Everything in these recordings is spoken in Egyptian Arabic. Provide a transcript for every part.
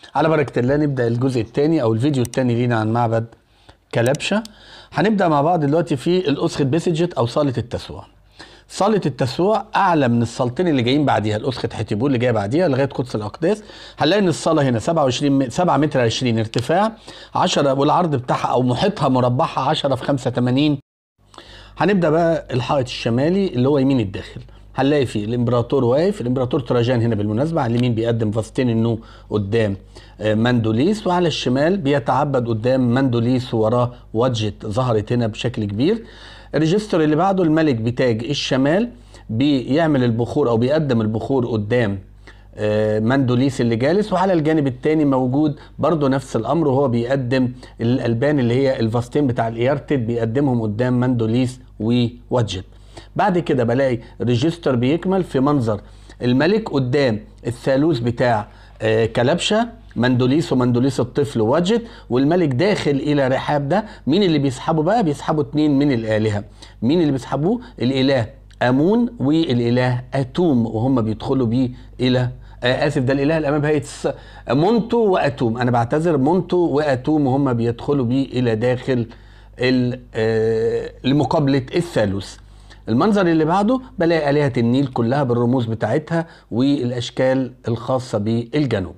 على بركة الله نبدأ الجزء الثاني أو الفيديو الثاني لينا عن معبد كلبشة هنبدأ مع بعض دلوقتي في الأسخة بيسجت أو صالة التسوع صالة التسوع أعلى من الصالتين اللي جايين بعديها الأسخة حتيبول اللي جاية بعديها لغاية قدس الأقداس هنلاقي إن الصالة هنا 27 م- 7 متر 20 ارتفاع 10 والعرض بتاعها أو محيطها مربعها 10 في 85 هنبدا بقى الحائط الشمالي اللي هو يمين الداخل هنلاقي فيه الامبراطور واقف الامبراطور تراجان هنا بالمناسبه على اليمين بيقدم فاستين النو قدام آه، مندوليس وعلى الشمال بيتعبد قدام مندوليس ووراه وادجت ظهرت هنا بشكل كبير الريجستر اللي بعده الملك بتاج الشمال بيعمل البخور او بيقدم البخور قدام آه، مندوليس اللي جالس وعلى الجانب الثاني موجود برضه نفس الامر وهو بيقدم الالبان اللي هي الفاستين بتاع الايارتد بيقدمهم قدام مندوليس ووادجت بعد كده بلاقي ريجستر بيكمل في منظر الملك قدام الثالوث بتاع آه، كلبشه مندوليس ومندوليس الطفل وادجت والملك داخل الى رحاب ده مين اللي بيسحبه بقى بيسحبوا اتنين من الالهه مين اللي بيسحبوه الاله امون والاله اتوم وهم بيدخلوا بيه الى آه اسف ده الاله الامام هيئه الس- مونتو واتوم انا بعتذر مونتو واتوم وهم بيدخلوا بيه الى داخل ال- آه، لمقابله الثالوث المنظر اللي بعده بلاقي آلهة النيل كلها بالرموز بتاعتها والأشكال الخاصة بالجنوب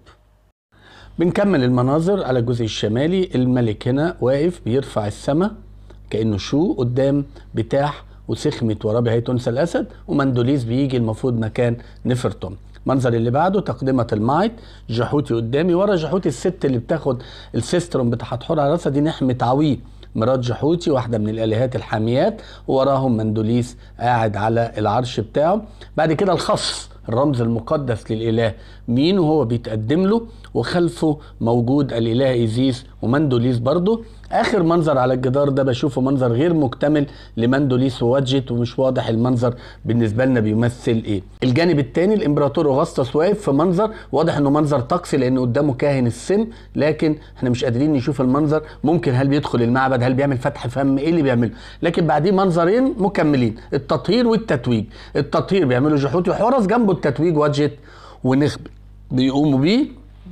بنكمل المناظر على الجزء الشمالي الملك هنا واقف بيرفع السماء كأنه شو قدام بتاح وسخمة وراه بهيئة أنثى الأسد ومندوليس بيجي المفروض مكان نفرتون المنظر اللي بعده تقدمة المايت جحوتي قدامي ورا جحوتي الست اللي بتاخد السيستروم بتاع حتحور على راسها دي نحمة عويه مرات جحوتي واحدة من الآلهات الحاميات ووراهم مندوليس قاعد على العرش بتاعه بعد كده الخص الرمز المقدس للإله مين وهو بيتقدم له وخلفه موجود الإله إيزيس ومندوليس برضه آخر منظر على الجدار ده بشوفه منظر غير مكتمل لمندوليس ووادجت ومش واضح المنظر بالنسبة لنا بيمثل إيه الجانب الثاني الإمبراطور أغسطس واقف في منظر واضح إنه منظر طقسي لأن قدامه كاهن السم لكن إحنا مش قادرين نشوف المنظر ممكن هل بيدخل المعبد هل بيعمل فتح فم إيه اللي بيعمله لكن بعديه منظرين مكملين التطهير والتتويج التطهير بيعملوا جحوتي وحرس جنبه التتويج وادجت ونخب بيقوموا بيه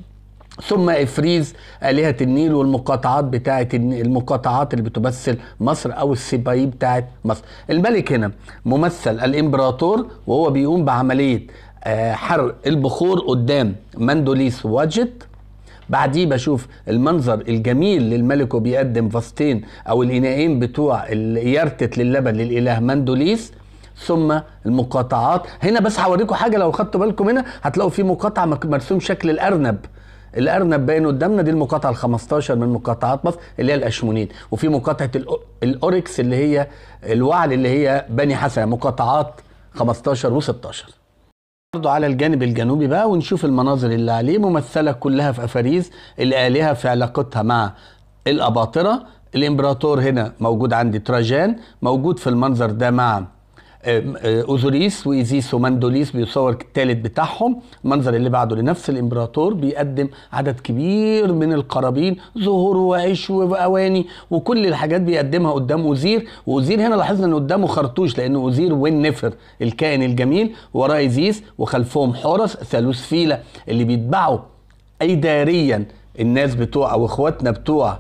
ثم افريز الهه النيل والمقاطعات بتاعه الن- المقاطعات اللي بتمثل مصر او السبايي بتاعه مصر الملك هنا ممثل الامبراطور وهو بيقوم بعمليه آه، حرق البخور قدام مندوليس واجت بعديه بشوف المنظر الجميل للملك وبيقدم فاستين او الاناءين بتوع اليرتت للبن للاله مندوليس ثم المقاطعات هنا بس هوريكم حاجه لو خدتوا بالكم هنا هتلاقوا في مقاطعه مك- مرسوم شكل الارنب الارنب باين قدامنا دي المقاطعه ال 15 من مقاطعات مصر اللي هي الاشمونين وفي مقاطعه الأو- الاوركس اللي هي الوعل اللي هي بني حسن مقاطعات 15 و16 برضو على الجانب الجنوبي بقى ونشوف المناظر اللي عليه ممثلة كلها في أفاريز الآلهة في علاقتها مع الأباطرة الإمبراطور هنا موجود عندي تراجان موجود في المنظر ده مع آم، آه، أوزوريس وإيزيس ومندوليس بيصور الثالث بتاعهم المنظر اللي بعده لنفس الإمبراطور بيقدم عدد كبير من القرابين زهور وعيش وأواني وكل الحاجات بيقدمها قدام أوزير وأوزير هنا لاحظنا إن قدامه خرطوش لأن أوزير والنفر الكائن الجميل وراه إيزيس وخلفهم حورس ثالوث فيلة اللي بيتبعوا إداريا الناس بتوع أو إخواتنا بتوع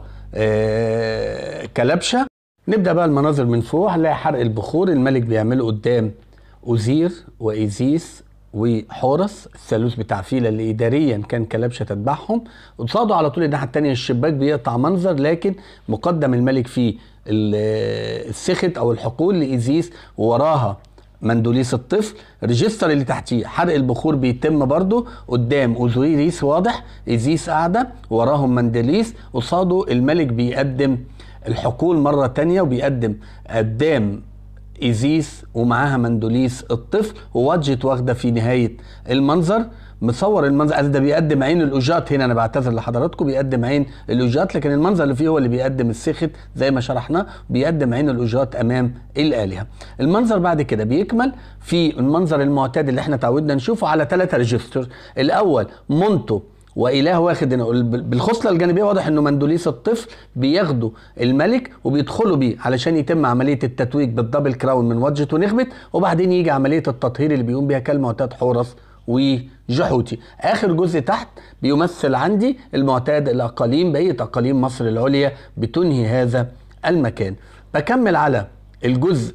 آه، كلبشة نبدا بقى المناظر من فوق هنلاقي حرق البخور الملك بيعمله قدام اوزير وايزيس وحورس الثالوث بتاع فيلا اللي اداريا كان كلبشه تتبعهم قصاده على طول الناحيه الثانيه الشباك بيقطع منظر لكن مقدم الملك فيه ال- السخط او الحقول لايزيس ووراها مندوليس الطفل ريجستر اللي تحتيه حرق البخور بيتم برضه قدام اوزوريس واضح ايزيس قاعده وراهم مندليس قصاده الملك بيقدم الحقول مرة تانية وبيقدم قدام إيزيس ومعاها مندوليس الطفل ووادجت واخدة في نهاية المنظر مصور المنظر ده بيقدم عين الأوجات هنا أنا بعتذر لحضراتكم بيقدم عين الأوجات لكن المنظر اللي فيه هو اللي بيقدم السخط زي ما شرحنا بيقدم عين الأوجات أمام الآلهة المنظر بعد كده بيكمل في المنظر المعتاد اللي احنا تعودنا نشوفه على ثلاثة ريجستر الأول مونتو واله واخد بالخصله الجانبيه واضح انه مندوليس الطفل بياخدوا الملك وبيدخلوا بيه علشان يتم عمليه التتويج بالدبل كراون من وجه ونخبت وبعدين يجي عمليه التطهير اللي بيقوم بيها كالمعتاد حورس وجحوتي اخر جزء تحت بيمثل عندي المعتاد الاقاليم بقيه اقاليم مصر العليا بتنهي هذا المكان بكمل على الجزء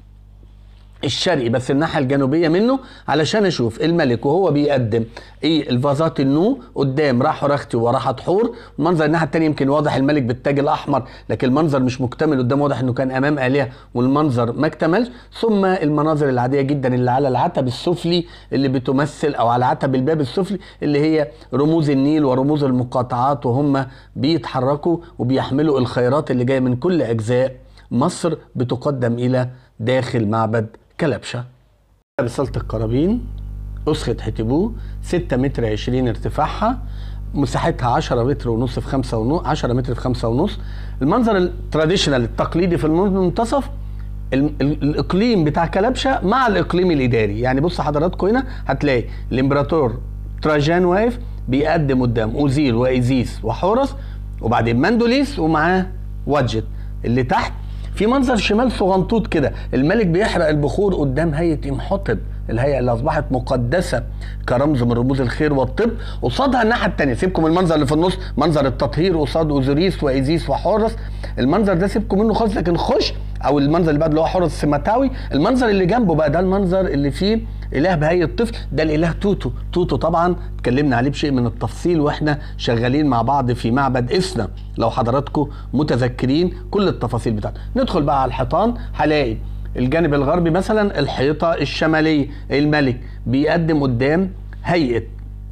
الشرقي بس الناحيه الجنوبيه منه علشان اشوف الملك وهو بيقدم ايه الفازات النو قدام راح رختي وراح حور المنظر الناحيه الثانيه يمكن واضح الملك بالتاج الاحمر لكن المنظر مش مكتمل قدام واضح انه كان امام الهه والمنظر ما اكتملش ثم المناظر العاديه جدا اللي على العتب السفلي اللي بتمثل او على عتب الباب السفلي اللي هي رموز النيل ورموز المقاطعات وهم بيتحركوا وبيحملوا الخيرات اللي جايه من كل اجزاء مصر بتقدم الى داخل معبد كلبشة بصالة القرابين أسخة حتبوه 6 متر 20 ارتفاعها مساحتها 10 متر ونص في 5 ونص 10 متر في 5 ونص المنظر التراديشنال التقليدي في المنتصف الاقليم بتاع كلبشه مع الاقليم الاداري يعني بص حضراتكم هنا هتلاقي الامبراطور تراجان واقف بيقدم قدام اوزير وايزيس وحورس وبعدين مندوليس ومعاه وادجت اللي تحت في منظر شمال صغنطوط كده الملك بيحرق البخور قدام هيئه امحطب الهيئه اللي اصبحت مقدسه كرمز من رموز الخير والطب قصادها الناحيه الثانيه سيبكم المنظر اللي في النص منظر التطهير قصاد اوزوريس وايزيس وحورس المنظر ده سيبكم منه خالص لكن خش او المنظر اللي بعد اللي هو حورس السماتاوي المنظر اللي جنبه بقى ده المنظر اللي فيه اله بهيئه طفل ده الاله توتو توتو طبعا اتكلمنا عليه بشيء من التفصيل واحنا شغالين مع بعض في معبد اسنا لو حضراتكم متذكرين كل التفاصيل بتاعته ندخل بقى على الحيطان هلاقي الجانب الغربي مثلا الحيطه الشماليه الملك بيقدم قدام هيئه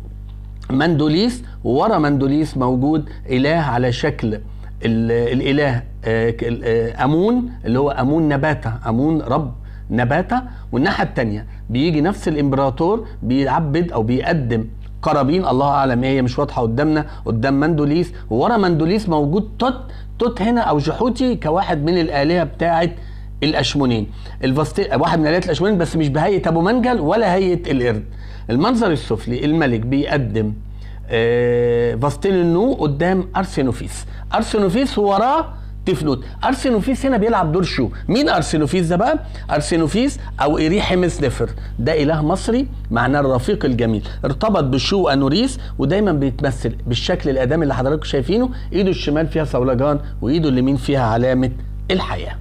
مندوليس وورا مندوليس موجود اله على شكل الاله آه، آه، امون اللي هو امون نباتا امون رب نباتا والناحيه الثانيه بيجي نفس الامبراطور بيعبد او بيقدم قرابين الله اعلم ايه هي مش واضحه قدامنا قدام مندوليس وورا مندوليس موجود توت توت هنا او جحوتي كواحد من الالهه بتاعه الاشمونين الفاستي واحد من الالهات الاشمونين بس مش بهيئه ابو منجل ولا هيئه القرد المنظر السفلي الملك بيقدم آه فاستين النو قدام ارسينوفيس ارسينوفيس وراه تفلوت ارسينوفيس هنا بيلعب دور شو مين ارسينوفيس ده بقى ارسينوفيس او ايريحيمس نفر ده اله مصري معناه الرفيق الجميل ارتبط بشو انوريس ودايما بيتمثل بالشكل الادمي اللي حضراتكم شايفينه ايده الشمال فيها صولجان وايده اليمين فيها علامه الحياه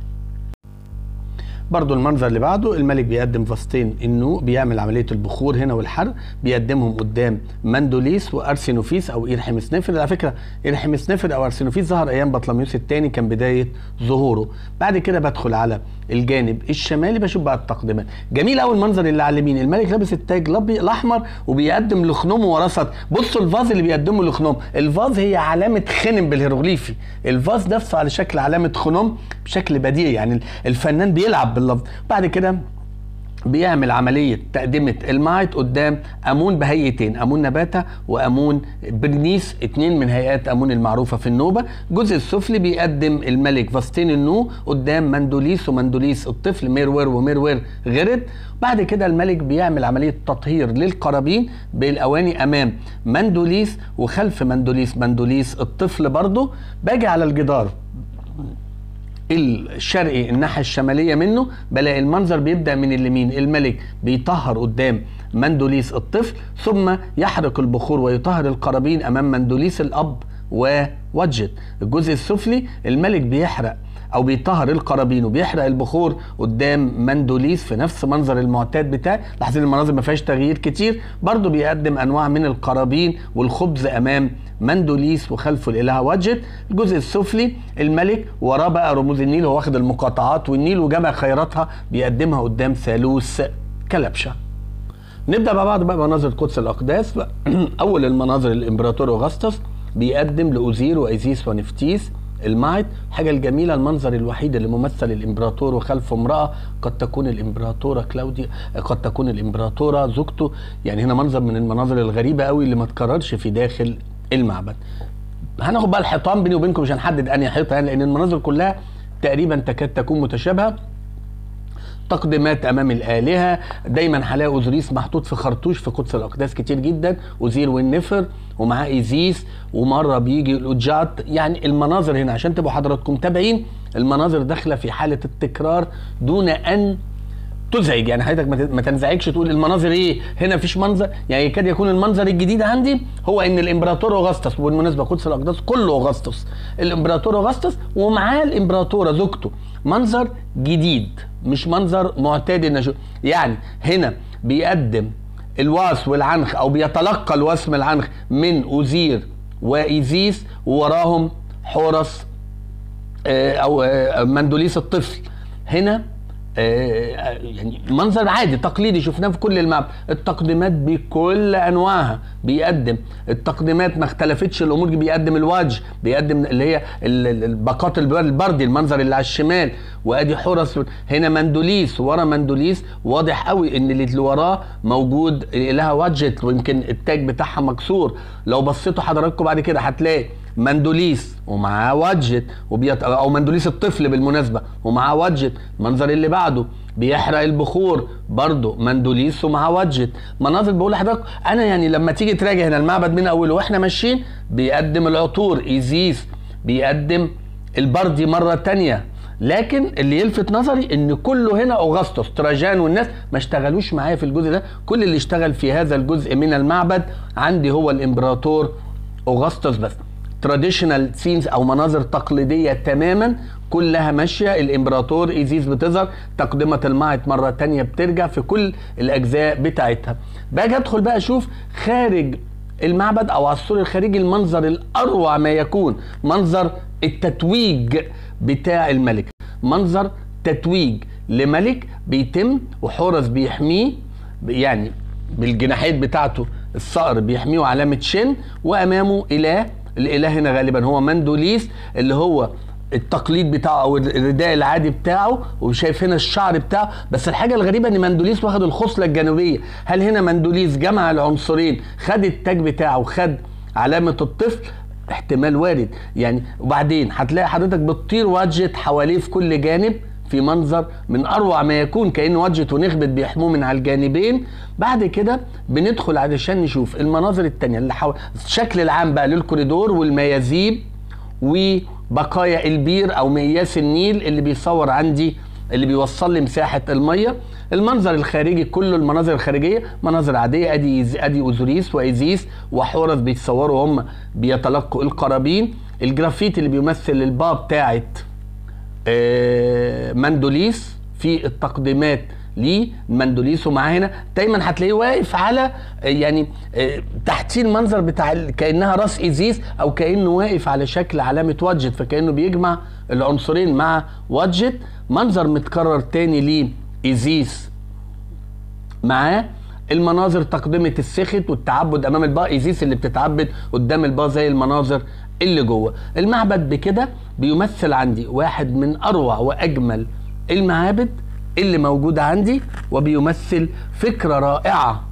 برضو المنظر اللي بعده الملك بيقدم فاستين النو بيعمل عمليه البخور هنا والحرق بيقدمهم قدام مندوليس وارسينوفيس او ايرحمسنفر على فكره ايرحمسنفر او ارسينوفيس ظهر ايام بطلميوس الثاني كان بدايه ظهوره بعد كده بدخل على الجانب الشمالي بشوف بقى التقديمات جميل قوي المنظر اللي على اليمين الملك لابس التاج الاحمر وبيقدم لخنوم ورصد بصوا الفاز اللي بيقدمه لخنوم الفاز هي علامه خنم بالهيروغليفي الفاز نفسه على شكل علامه خنوم بشكل بديع يعني الفنان بيلعب باللفظ بعد كده بيعمل عملية تقدمة المايت قدام أمون بهيئتين أمون نباتة وأمون برنيس اتنين من هيئات أمون المعروفة في النوبة الجزء السفلي بيقدم الملك فاستين النو قدام مندوليس ومندوليس الطفل ميرور وميرور غرد بعد كده الملك بيعمل عملية تطهير للقرابين بالأواني أمام مندوليس وخلف مندوليس مندوليس الطفل برضه باجي على الجدار الشرقي الناحيه الشماليه منه بلاقي المنظر بيبدا من اليمين الملك بيطهر قدام مندوليس الطفل ثم يحرق البخور ويطهر القرابين امام مندوليس الاب ووجد الجزء السفلي الملك بيحرق او بيطهر القرابين وبيحرق البخور قدام مندوليس في نفس منظر المعتاد بتاعي لاحظين المناظر ما فيهاش تغيير كتير برضو بيقدم انواع من القرابين والخبز امام مندوليس وخلفه الاله وجد الجزء السفلي الملك وراه بقى رموز النيل هو واخد المقاطعات والنيل وجمع خيراتها بيقدمها قدام ثالوث كلبشه نبدا مع بعض بقى مناظر قدس الاقداس اول المناظر الامبراطور اوغسطس بيقدم لاوزير وايزيس ونفتيس المايت حاجة الجميلة المنظر الوحيد اللي ممثل الامبراطور وخلفه امرأة قد تكون الامبراطورة كلاوديا قد تكون الامبراطورة زوجته يعني هنا منظر من المناظر الغريبة قوي اللي ما تكررش في داخل المعبد هناخد بقى الحيطان بيني وبينكم مش هنحدد انهي حيطه يعني لان المناظر كلها تقريبا تكاد تكون متشابهه تقديمات امام الالهه دايما هلاقي اوزوريس محطوط في خرطوش في قدس الاقداس كتير جدا اوزير والنفر ومعاه ايزيس ومره بيجي الاوجات يعني المناظر هنا عشان تبقوا حضراتكم متابعين المناظر داخله في حاله التكرار دون ان تزعج يعني حضرتك ما ت- ما تنزعجش تقول المناظر ايه هنا مفيش منظر يعني يكاد يكون المنظر الجديد عندي هو ان الامبراطور اغسطس وبالمناسبه قدس الاقداس كله اغسطس الامبراطور اغسطس ومعاه الامبراطوره زوجته منظر جديد مش منظر معتاد النشوء يعني هنا بيقدم الواس والعنخ او بيتلقى الواس من العنخ من اوزير وايزيس ووراهم حورس آه، او آه، مندوليس الطفل هنا آه، يعني منظر عادي تقليدي شفناه في كل المعبد التقديمات بكل انواعها بيقدم التقديمات ما اختلفتش الامور دي بيقدم الوجه بيقدم اللي هي ال- ال- الباقات البر- البردي المنظر اللي على الشمال وادي حرس هنا مندوليس ورا مندوليس واضح قوي ان اللي وراه موجود لها وادجت ويمكن التاج بتاعها مكسور لو بصيتوا حضراتكم بعد كده هتلاقي مندوليس ومعاه وادجت وبيت... او مندوليس الطفل بالمناسبه ومعاه وادجت المنظر اللي بعده بيحرق البخور برضه مندوليس ومعاه وادجت مناظر بقول لحضرتك انا يعني لما تيجي تراجع هنا المعبد من اوله واحنا ماشيين بيقدم العطور ايزيس بيقدم البردي مره تانية لكن اللي يلفت نظري ان كله هنا اوغسطس تراجان والناس ما اشتغلوش معايا في الجزء ده كل اللي اشتغل في هذا الجزء من المعبد عندي هو الامبراطور اوغسطس بس تراديشنال سينز او مناظر تقليديه تماما كلها ماشيه الامبراطور ايزيس بتظهر تقدمه المعط مره تانية بترجع في كل الاجزاء بتاعتها باجي ادخل بقى اشوف خارج المعبد او على السور الخارجي المنظر الاروع ما يكون منظر التتويج بتاع الملك منظر تتويج لملك بيتم وحورس بيحميه يعني بالجناحات بتاعته الصقر بيحميه علامة شن وأمامه إله الإله هنا غالبا هو مندوليس اللي هو التقليد بتاعه او الرداء العادي بتاعه وشايف هنا الشعر بتاعه بس الحاجه الغريبه ان مندوليس واخد الخصله الجنوبيه هل هنا مندوليس جمع العنصرين خد التاج بتاعه وخد علامه الطفل احتمال وارد يعني وبعدين هتلاقي حضرتك بتطير وادجت حواليه في كل جانب في منظر من اروع ما يكون كان وادجت ونخبت بيحموه من على الجانبين بعد كده بندخل علشان نشوف المناظر التانية اللي حو... الشكل العام بقى للكوريدور والميازيب وبقايا البير او مقياس النيل اللي بيصور عندي اللي بيوصل لي مساحه الميه المنظر الخارجي كله المناظر الخارجيه مناظر عاديه ادي ادي اوزوريس وايزيس وحورس بيتصوروا هم بيتلقوا القرابين الجرافيت اللي بيمثل الباب بتاعت آه، مندوليس في التقديمات ليه مندوليس ومعاه هنا دايما هتلاقيه واقف على آه، يعني آه، تحتيه المنظر بتاع ال- كانها راس ايزيس او كانه واقف على شكل علامه وادجت فكانه بيجمع العنصرين مع وادجت منظر متكرر تاني ليه ايزيس معاه المناظر تقدمة السخط والتعبد امام البا ايزيس اللي بتتعبد قدام البا زي المناظر اللي جوه المعبد بكده بيمثل عندي واحد من اروع واجمل المعابد اللي موجودة عندي وبيمثل فكرة رائعة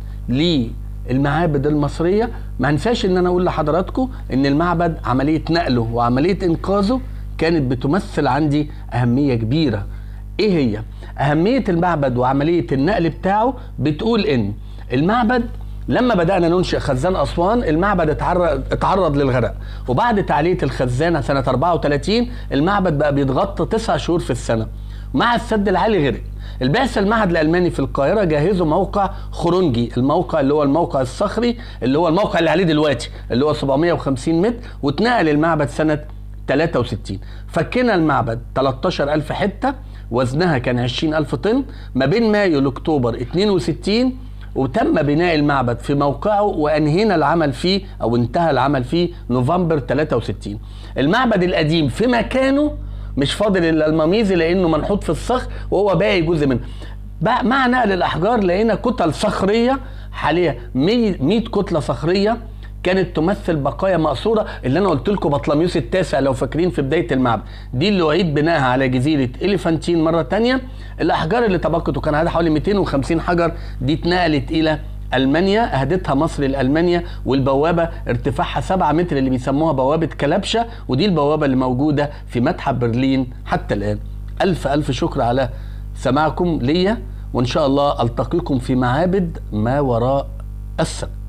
للمعابد المصرية ما انساش ان انا اقول لحضراتكم ان المعبد عملية نقله وعملية انقاذه كانت بتمثل عندي اهمية كبيرة ايه هي اهميه المعبد وعمليه النقل بتاعه بتقول ان المعبد لما بدانا ننشئ خزان اسوان المعبد اتعرض اتعرض للغرق وبعد تعليه الخزانه سنه 34 المعبد بقى بيتغطى تسع شهور في السنه مع السد العالي غرق البعثة المعهد الألماني في القاهرة جهزوا موقع خرونجي الموقع اللي هو الموقع الصخري اللي هو الموقع اللي عليه دلوقتي اللي هو 750 متر واتنقل المعبد سنة 63 فكنا المعبد 13000 حتة وزنها كان 20000 طن ما بين مايو لاكتوبر 62 وتم بناء المعبد في موقعه وانهينا العمل فيه او انتهى العمل فيه نوفمبر 63 المعبد القديم في مكانه مش فاضل الا المميزي لانه منحوت في الصخر وهو باقي جزء منه بقى مع نقل الاحجار لقينا كتل صخريه حاليا 100 100 كتله صخريه كانت تمثل بقايا مقصوره اللي انا قلت لكم بطلميوس التاسع لو فاكرين في بدايه المعبد دي اللي اعيد بنائها على جزيره اليفانتين مره تانية الاحجار اللي تبقت وكان عددها حوالي 250 حجر دي اتنقلت الى المانيا اهدتها مصر لالمانيا والبوابه ارتفاعها 7 متر اللي بيسموها بوابه كلبشه ودي البوابه اللي موجوده في متحف برلين حتى الان الف الف شكر على سماعكم ليا وان شاء الله التقيكم في معابد ما وراء السد